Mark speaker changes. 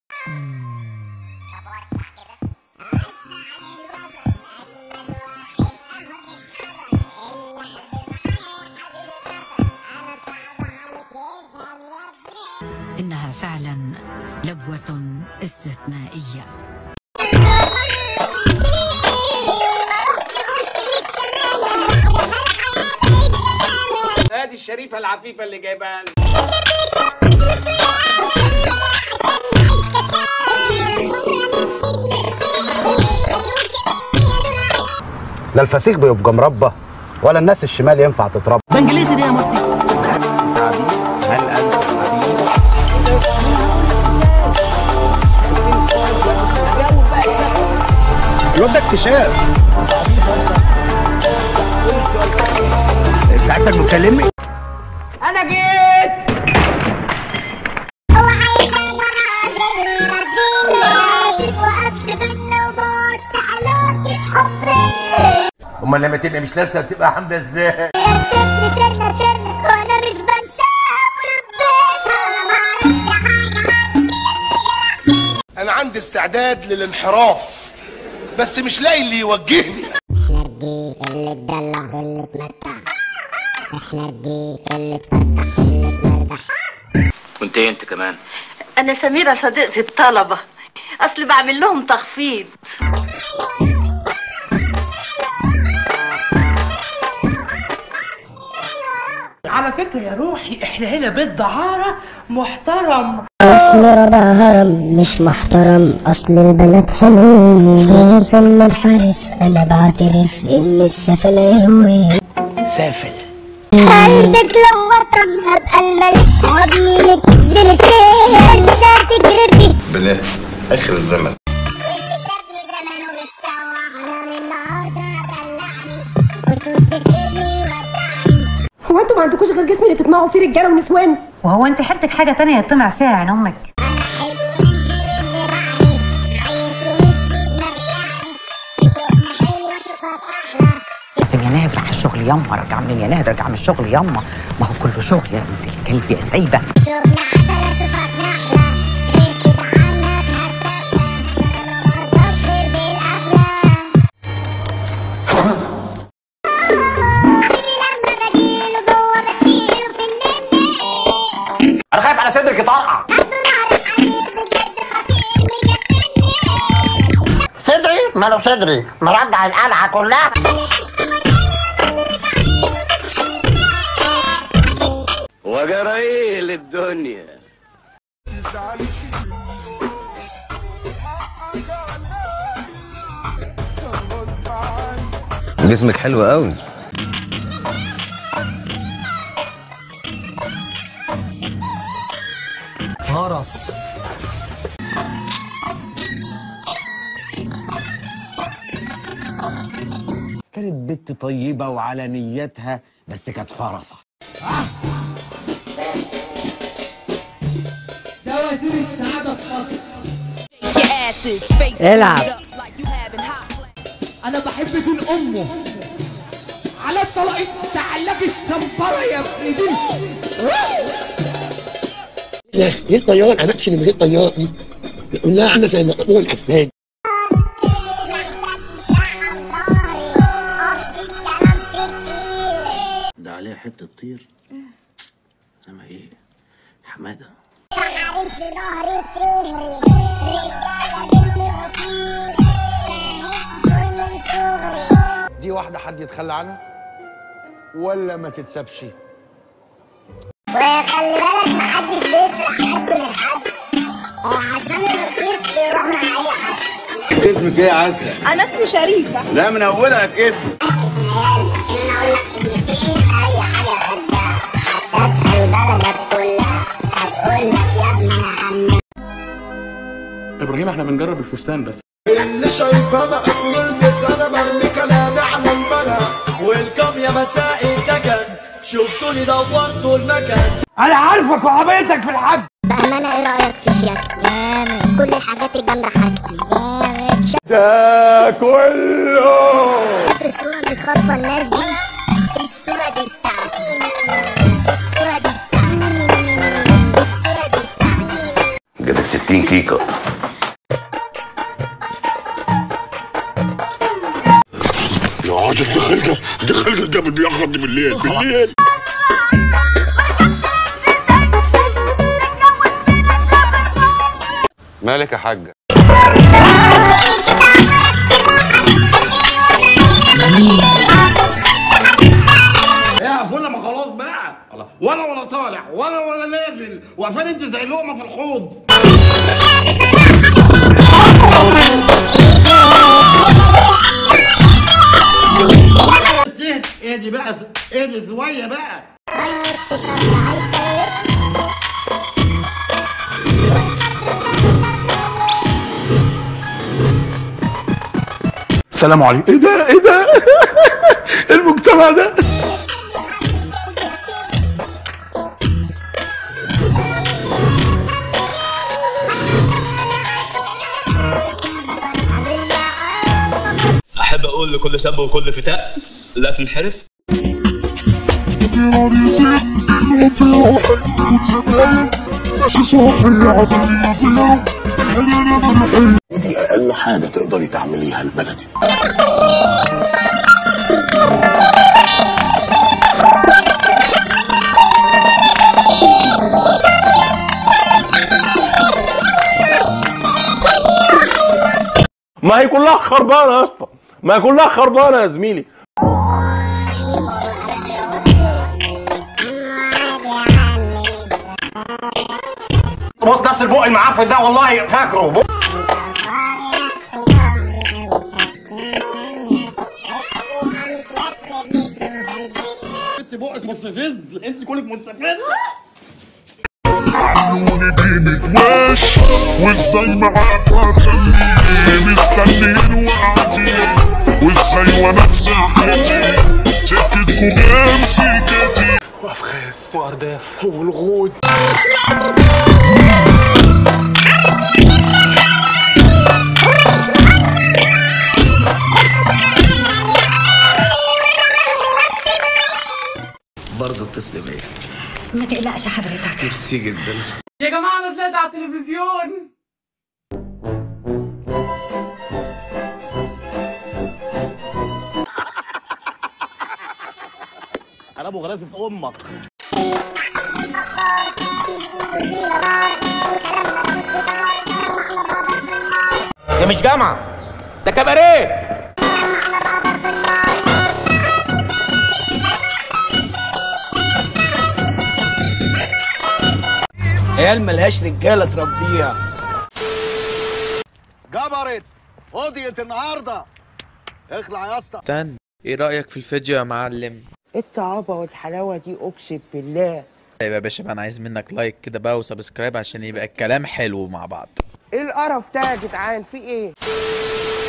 Speaker 1: إنها فعلا لبوة استثنائية
Speaker 2: ادي الشريفه العفيفه اللي جايبها لي
Speaker 3: لا الفسيخ بيبقى مربى ولا الناس الشمال ينفع تتربى
Speaker 4: بانجليزي دي يا مصري
Speaker 2: هل انت
Speaker 3: الواد ده اكتشاف
Speaker 4: ساعتك بتكلمني
Speaker 5: امال لما تبقى مش لابسه بتبقى حامله ازاي
Speaker 6: وانا مش بنساها
Speaker 5: انا عندي استعداد للانحراف بس مش لاقي اللي يوجهني
Speaker 6: احنا الجيل اللي اتدلع اللي اتمتع احنا الجيل اللي اتفسح اللي اتمرجح
Speaker 7: وانت إيه انت كمان
Speaker 8: أنا سميرة صديقة الطلبة أصل بعمل لهم تخفيض
Speaker 4: على فكرة يا روحي احنا هنا بيت دعارة محترم
Speaker 6: اصل ربع هرم مش محترم اصل البنات حلوين زي في المنحرف انا بعترف ان السفل هروين
Speaker 4: سافل
Speaker 6: قلبك لو وطن هبقى الملك وابني لك زرتين انت تجربي
Speaker 5: بنات اخر الزمن
Speaker 9: هو انتوا ما عندكوش غير جسم اللي تطمعوا فيه رجاله ونسوان
Speaker 1: وهو أنت حيلتك حاجة تانية يطمع فيها عين أمك
Speaker 4: من يا نهد راح الشغل يما رجع من يا نهد رجع من الشغل يما ما هو كله شغل يا بنت الكلب يا سايبه
Speaker 5: انا خايف على صدرك يطرقع
Speaker 6: صدري ماله صدري مرجع القلعه كلها
Speaker 2: وجرايل الدنيا
Speaker 3: جسمك حلو قوي
Speaker 4: فرس
Speaker 3: كانت بنت طيبة وعلى نيتها بس كانت فرصة
Speaker 9: العب
Speaker 4: انا بحب دين امه على الطلاق تعلق الشمبره يا ابن دين
Speaker 10: ايه الطيار انا اكشن من غير طيار دي يقول لها عامله زي مقطوع الاسنان
Speaker 2: ده عليها حته طير انما ايه حماده
Speaker 5: دي واحده حد يتخلى عنها ولا ما تتسابش
Speaker 6: وخلي بالك محدش بيسرق حد من حد آه، عشان الرخيص بيروح مع اي حد
Speaker 2: اسمك ايه يا عسل
Speaker 9: انا اسمي شريفه
Speaker 2: لا من اولها كده
Speaker 6: انا اقول لك كلمتين اي حاجه بحبها هتسال بلدك كلها هتقول لك يا ابني انا عم
Speaker 11: ابراهيم احنا بنجرب الفستان بس
Speaker 5: اللي شايفه مقاس يلبس انا برمي كلامي على الملا
Speaker 4: ويلكم يا مساء الدكن شفتوني دورتوا المكان انا عارفك وقابلتك في الحج
Speaker 6: بامانه ايه رايك في شياكتي جامد كل الحاجات الجامده حاجتي جامد
Speaker 5: ده كله
Speaker 6: شايف الصوره اللي خاطفه الناس دي الصوره دي بتاعتي الصوره دي بتاعتي الصوره دي بتاعتي
Speaker 5: كده
Speaker 12: لك 60 كيكه
Speaker 5: يا راجل ده خلقه ده خلقه ده بياخد بالليل بالليل
Speaker 13: مالك يا حاجة
Speaker 5: يا فل ما خلاص بقى ولا ولا طالع ولا ولا نازل وقفان انت زي لقمه في الحوض اهدي بقى اهدي شويه بقى
Speaker 14: السلام عليكم ايه ده ايه ده المجتمع ده
Speaker 15: احب اقول لكل شاب وكل فتاة لا تنحرف
Speaker 12: دي اقل حاجه تقدري تعمليها لبلدك
Speaker 16: ما هي كلها خربانه يا اسطى ما هي كلها خربانه يا زميلي
Speaker 5: بص نفس البق المعفن ده والله فاكره بق- انت بقك مستفز انت كلك مستفز
Speaker 17: قانوني دي متواش وازاي معاك اسميه مستنيين وقاعدين وازاي وانا بساحتي جاكيتكو جام سكتي
Speaker 14: وافخاذ وارداف والغود
Speaker 2: برضه اتصل بيا
Speaker 9: ما تقلقش حضرتك
Speaker 2: ميرسي جدا
Speaker 18: يا جماعة أنا طلعت على التلفزيون
Speaker 5: انا ابو غراسه امك
Speaker 16: ده مش جامعه ده كباريه
Speaker 2: عيال ملهاش رجاله تربيها
Speaker 5: جبرت قضيت النهارده اخلع يا اسطى
Speaker 19: استنى ايه رأيك في الفيديو يا معلم
Speaker 4: الطعابة والحلاوة دي أقسم بالله
Speaker 19: طيب يا باشا بقى انا عايز منك لايك كده بقى وسبسكرايب عشان يبقى الكلام حلو مع بعض
Speaker 4: ايه القرف ده يا جدعان في ايه؟